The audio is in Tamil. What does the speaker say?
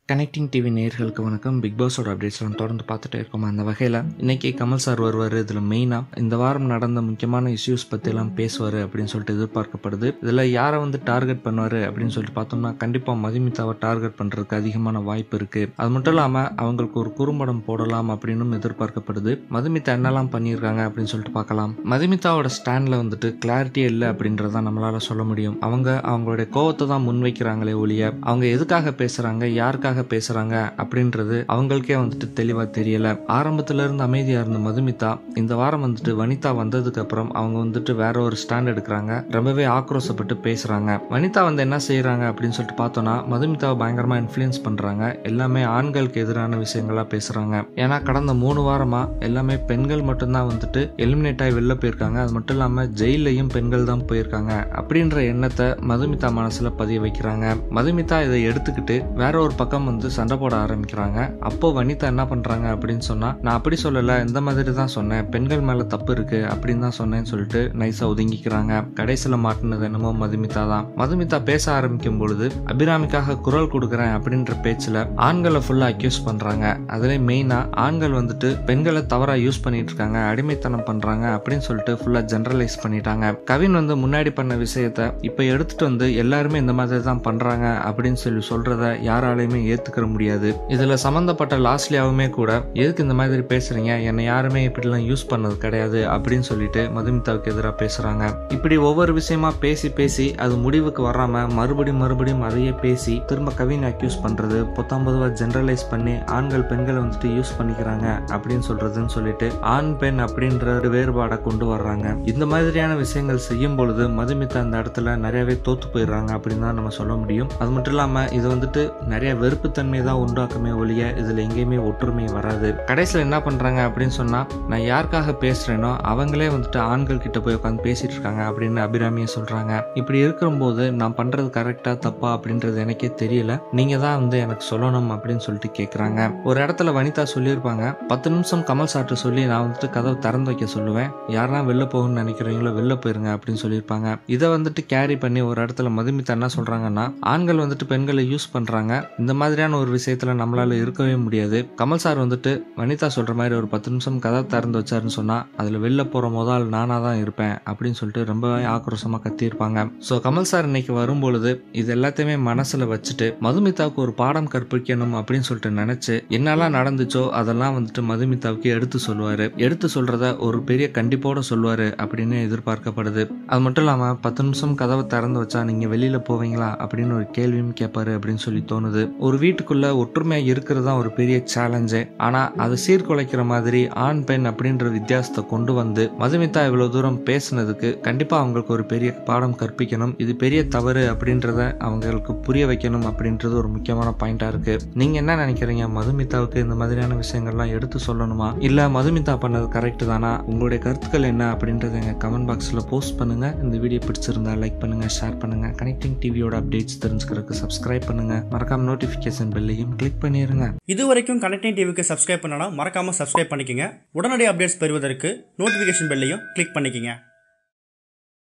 கனெக்டிங் டிவி நேயர்களுக்கு வணக்கம் பிக் பாஸோட அப்டேட்ஸ்லாம் தொடர்ந்து பார்த்துட்டே இருக்கோம் அந்த வகையில் இன்னைக்கு கமல் சார் வருவார் இதில் மெயினாக இந்த வாரம் நடந்த முக்கியமான இஷ்யூஸ் பற்றிலாம் பேசுவார் அப்படின்னு சொல்லிட்டு எதிர்பார்க்கப்படுது இதில் யாரை வந்து டார்கெட் பண்ணுவார் அப்படின்னு சொல்லிட்டு பார்த்தோம்னா கண்டிப்பாக மதுமிதாவை டார்கெட் பண்ணுறதுக்கு அதிகமான வாய்ப்பு இருக்குது அது மட்டும் இல்லாமல் அவங்களுக்கு ஒரு குறும்படம் போடலாம் அப்படின்னு எதிர்பார்க்கப்படுது மதுமிதா என்னெல்லாம் பண்ணியிருக்காங்க அப்படின்னு சொல்லிட்டு பார்க்கலாம் மதுமிதாவோட ஸ்டாண்டில் வந்துட்டு கிளாரிட்டியே இல்லை அப்படின்றத நம்மளால சொல்ல முடியும் அவங்க அவங்களுடைய கோவத்தை தான் முன்வைக்கிறாங்களே ஒழிய அவங்க எதுக்காக பேசுகிறாங்க யாருக்காக எதுக்காக பேசுறாங்க அப்படின்றது அவங்களுக்கே வந்துட்டு தெளிவா தெரியல ஆரம்பத்துல இருந்து அமைதியா இருந்த மதுமிதா இந்த வாரம் வந்துட்டு வனிதா வந்ததுக்கு அப்புறம் அவங்க வந்துட்டு வேற ஒரு ஸ்டாண்ட் எடுக்கிறாங்க ரொம்பவே ஆக்ரோஷப்பட்டு பேசுறாங்க வனிதா வந்து என்ன செய்யறாங்க அப்படின்னு சொல்லிட்டு பார்த்தோம்னா மதுமிதாவை பயங்கரமா இன்ஃபுளுயன்ஸ் பண்றாங்க எல்லாமே ஆண்களுக்கு எதிரான விஷயங்களா பேசுறாங்க ஏன்னா கடந்த மூணு வாரமா எல்லாமே பெண்கள் மட்டும்தான் வந்துட்டு எலிமினேட் ஆகி வெளில போயிருக்காங்க அது மட்டும் இல்லாம ஜெயிலையும் பெண்கள் தான் போயிருக்காங்க அப்படின்ற எண்ணத்தை மதுமிதா மனசுல பதிய வைக்கிறாங்க மதுமிதா இதை எடுத்துக்கிட்டு வேற ஒரு பக்கம் வந்து சண்டை போட ஆரம்பிக்கிறாங்க அப்போ வனிதா என்ன பண்றாங்க அப்படின்னு சொன்னா நான் அப்படி சொல்லல இந்த மாதிரி தான் சொன்னேன் பெண்கள் மேல தப்பு இருக்கு அப்படின்னு தான் சொன்னேன்னு சொல்லிட்டு நைஸா ஒதுங்கிக்கிறாங்க கடைசியில மாட்டினது என்னமோ மதுமிதா தான் மதுமிதா பேச ஆரம்பிக்கும் பொழுது அபிராமிக்காக குரல் கொடுக்குறேன் அப்படின்ற பேச்சுல ஆண்களை ஃபுல்லா அக்யூஸ் பண்றாங்க அதுல மெயினா ஆண்கள் வந்துட்டு பெண்களை தவறா யூஸ் பண்ணிட்டு இருக்காங்க அடிமைத்தனம் பண்றாங்க அப்படின்னு சொல்லிட்டு ஃபுல்லா ஜெனரலைஸ் பண்ணிட்டாங்க கவின் வந்து முன்னாடி பண்ண விஷயத்த இப்ப எடுத்துட்டு வந்து எல்லாருமே இந்த மாதிரி தான் பண்றாங்க அப்படின்னு சொல்லி சொல்றத யாராலையுமே ஏத்துக்கிற முடியாது இதுல சம்பந்தப்பட்ட லாஸ்ட்லியாவுமே கூட எதுக்கு இந்த மாதிரி பேசுறீங்க என்னை யாருமே இப்படிலாம் யூஸ் பண்ணது கிடையாது அப்படின்னு சொல்லிட்டு மதுமிதாவுக்கு எதிராக பேசுறாங்க இப்படி ஒவ்வொரு விஷயமா பேசி பேசி அது முடிவுக்கு வராம மறுபடியும் மறுபடியும் அதையே பேசி திரும்ப கவின் அக்யூஸ் பண்றது பொத்தாம் பொதுவா ஜெனரலைஸ் பண்ணி ஆண்கள் பெண்களை வந்துட்டு யூஸ் பண்ணிக்கிறாங்க அப்படின்னு சொல்றதுன்னு சொல்லிட்டு ஆண் பெண் அப்படின்ற ஒரு வேறுபாடை கொண்டு வர்றாங்க இந்த மாதிரியான விஷயங்கள் செய்யும் பொழுது மதுமிதா அந்த இடத்துல நிறையவே தோத்து போயிடுறாங்க அப்படின்னு தான் நம்ம சொல்ல முடியும் அது மட்டும் இல்லாம இது வந்துட்டு நிறைய வெறுப்புத்தன்மை தான் உண்டாக்குமே ஒழிய இதுல எங்கேயுமே ஒற்றுமை வராது கடைசியில் என்ன பண்றாங்க அப்படின்னு சொன்னா நான் யாருக்காக பேசுறேனோ அவங்களே வந்துட்டு ஆண்கள் கிட்ட போய் உட்காந்து பேசிட்டு இருக்காங்க அப்படின்னு அபிராமியை சொல்றாங்க இப்படி இருக்கும்போது நான் பண்றது கரெக்டா தப்பா அப்படின்றது எனக்கே தெரியல நீங்க தான் வந்து எனக்கு சொல்லணும் அப்படின்னு சொல்லிட்டு கேக்குறாங்க ஒரு இடத்துல வனிதா சொல்லியிருப்பாங்க பத்து நிமிஷம் கமல் சார்ட்டு சொல்லி நான் வந்துட்டு கதவை திறந்து வைக்க சொல்லுவேன் யாரெல்லாம் வெளில போகணும்னு நினைக்கிறீங்களோ வெளில போயிருங்க அப்படின்னு சொல்லியிருப்பாங்க இதை வந்துட்டு கேரி பண்ணி ஒரு இடத்துல மதுமிதா என்ன சொல்றாங்கன்னா ஆண்கள் வந்துட்டு பெண்களை யூஸ் பண்றாங்க இந்த மாதிரியான ஒரு விஷயத்துல நம்மளால இருக்கவே முடியாது கமல் சார் வந்துட்டு வனிதா சொல்ற மாதிரி ஒரு பத்து நிமிஷம் கதை திறந்து வச்சாருன்னு சொன்னா அதுல வெளில போற முதல் நானா தான் இருப்பேன் அப்படின்னு சொல்லிட்டு ரொம்பவே ஆக்ரோஷமா கத்தியிருப்பாங்க ஸோ கமல் சார் இன்னைக்கு வரும்பொழுது இது எல்லாத்தையுமே மனசுல வச்சுட்டு மதுமிதாவுக்கு ஒரு பாடம் கற்பிக்கணும் அப்படின்னு சொல்லிட்டு நினைச்சு என்னெல்லாம் நடந்துச்சோ அதெல்லாம் வந்துட்டு மதுமிதாவுக்கு எடுத்து சொல்லுவாரு எடுத்து சொல்றத ஒரு பெரிய கண்டிப்போட சொல்லுவாரு அப்படின்னு எதிர்பார்க்கப்படுது அது மட்டும் இல்லாம பத்து நிமிஷம் கதவை திறந்து வச்சா நீங்க வெளியில போவீங்களா அப்படின்னு ஒரு கேள்வியும் கேட்பாரு அப்படின்னு சொல்லி தோணுது ஒரு வீட்டுக்குள்ள ஒற்றுமையா இருக்கிறது தான் ஒரு பெரிய சேலஞ்சு ஆனா அதை சீர்குலைக்கிற மாதிரி ஆண் பெண் அப்படின்ற வித்தியாசத்தை கொண்டு வந்து மதுமிதா இவ்வளவு தூரம் பேசுனதுக்கு கண்டிப்பா அவங்களுக்கு ஒரு பெரிய பாடம் கற்பிக்கணும் இது பெரிய தவறு அப்படின்றத அவங்களுக்கு புரிய வைக்கணும் அப்படின்றது ஒரு முக்கியமான பாயிண்டா இருக்கு நீங்க என்ன நினைக்கிறீங்க மதுமிதாவுக்கு இந்த மாதிரியான விஷயங்கள்லாம் எடுத்து சொல்லணுமா இல்ல மதுமிதா பண்ணது கரெக்ட் தானா உங்களுடைய கருத்துக்கள் என்ன அப்படின்றத எங்க கமெண்ட் பாக்ஸ்ல போஸ்ட் பண்ணுங்க இந்த வீடியோ பிடிச்சிருந்தா லைக் பண்ணுங்க ஷேர் பண்ணுங்க கனெக்டிங் டிவியோட அப்டேட்ஸ் தெரிஞ்சுக்கிறதுக்கு சப்ஸ்கிரைப் பண்ணுங்க மறக்காம நோட்டிபிகேஷன் பெல்லையும் கிளிக் பண்ணிருங்க இது வரைக்கும் கனெக்டிங் டிவிக்கு சப்ஸ்கிரைப் பண்ணனா மறக்காம சப்ஸ்கிரைப் பண்ணிக்கங்க உடனடி அப்டேட்ஸ் பெறுவதற்கு நோட்டிஃபிகேஷன் பெல்லையும் கிளிக் பண்ணிக்கங்க